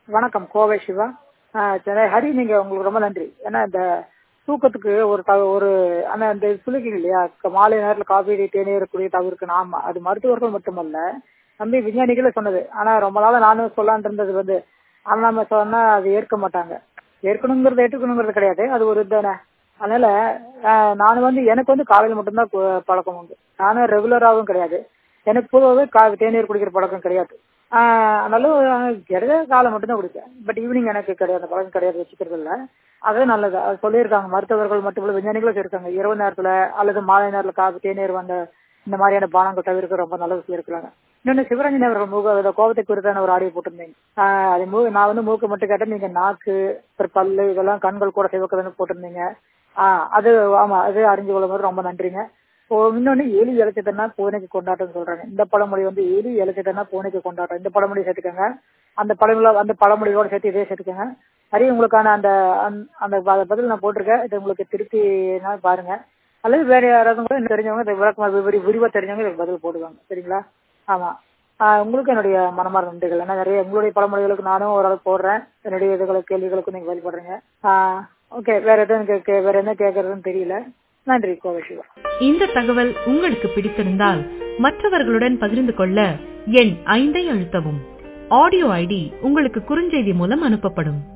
வணக்கம் கோவை சிவா ஆ, சரி, ஹரி நீங்க உங்களுக்கு ரொம்ப நன்றி ஏன்னா இந்த தூக்கத்துக்கு ஒரு த- ஒரு ஆனா இந்த சொல்லிருக்கீங்க இல்லையா க- மாலை நேரத்துல காபி தேநீர் குடிய தவிர்க்கு ஆமா அது மருத்துவர்கள் மட்டுமல்ல நம்பி விஞ்ஞானிகளே சொன்னது ஆனா ரொம்ப நாளா நானும் சொல்லான் இருந்தது வந்து ஆனா நம்ம சொன்னா அது ஏற்க மாட்டாங்க ஏற்கணுங்கிறது ஏற்றுக்கணுங்கிறது கிடையாது அது ஒரு தானே அதனால ஆஹ், நான் வந்து எனக்கு வந்து காலையில மட்டும்தான் கு- பழக்கம் உண்டு நானும் ரெகுலராகவும் கிடையாது எனக்கு பொதுவாகவே கா தேநீர் குடிக்கிற பழக்கம் கிடையாது ஆஹ், அதனால கிடையாது காலை மட்டும்தான் குடிப்பேன் பட் ஈவினிங் எனக்கு கிடையாது அந்த பழக்கம் கிடையாது வச்சுக்கிறது இல்ல அது நல்லது அது சொல்லியிருக்காங்க மருத்துவர்கள் மட்டும் விஞ்ஞானிகளும் இருக்காங்க இரவு நேரத்துல அல்லது மாலை நேரத்துல காபி தேநீர் வந்த இந்த மாதிரியான பானங்கள் தவிர்க்க ரொம்ப நல்லது சொல்லியிருக்காங்க இன்னொன்னு சிவரஞ்சன் அவர்கள் மூக இந்த கோபத்தை குறித்தான ஒரு ஆடியோ போட்டிருந்தீங்க ஆஹ் அது மூ நான் வந்து மூக்கு மட்டும் கேட்டேன் நீங்க நாக்கு அப்புறம் பல்லு இதெல்லாம் கண்கள் கூட சிவக்குதுன்னு போட்டிருந்தீங்க ஆஹ் அது ஆமா அது அறிஞ்சு கொள்ளும் போது ரொம்ப நன்றிங்க இப்போ இன்னொன்னு எலி இழைச்சதுன்னா பூனைக்கு கொண்டாட்டம் சொல்றாங்க இந்த பழமொழி வந்து எலி இழைச்சதுன்னா பூனைக்கு கொண்டாட்டம் இந்த பழமொழி சேர்த்துக்கோங்க அந்த பழமொழி அந்த பழமொழியோட சேர்த்து இதே சேர்த்துக்கோங்க சரி உங்களுக்கான அந்த அந்த- அந்த ப- பதில் நான் போட்டிருக்கேன் இது உங்களுக்கு திருப்பி நான் பாருங்க அல்லது வேற யாராவது கூட இன்னும் தெரிஞ்சவங்க இந்த விளக்கமா விவரி விரிவா தெரிஞ்சவங்க இதுக்கு பதில் போடுவாங்க சரிங்களா ஆமா ஆஹ் உங்களுக்கு என்னுடைய மனமார்ந்த நன்றிகள் ஏன்னா நிறைய உங்களுடைய பழமொழிகளுக்கு நானும் ஓரளவு போடுறேன் என்னுடைய இதுகளுக்கு கேள்விகளுக்கும் நீங்க பதில் போடுறீங்க ஓகே வேற எதுவும் கே- வேற என்ன கேட்கறதுன்னு தெரியல நன்றி கோவை சிவா இந்த தகவல் உங்களுக்கு பிடித்திருந்தால் மற்றவர்களுடன் பகிர்ந்து கொள்ள எண் ஐந்தை அழுத்தவும் ஆடியோ ஐடி உங்களுக்கு குறுஞ்செய்தி மூலம் அனுப்பப்படும்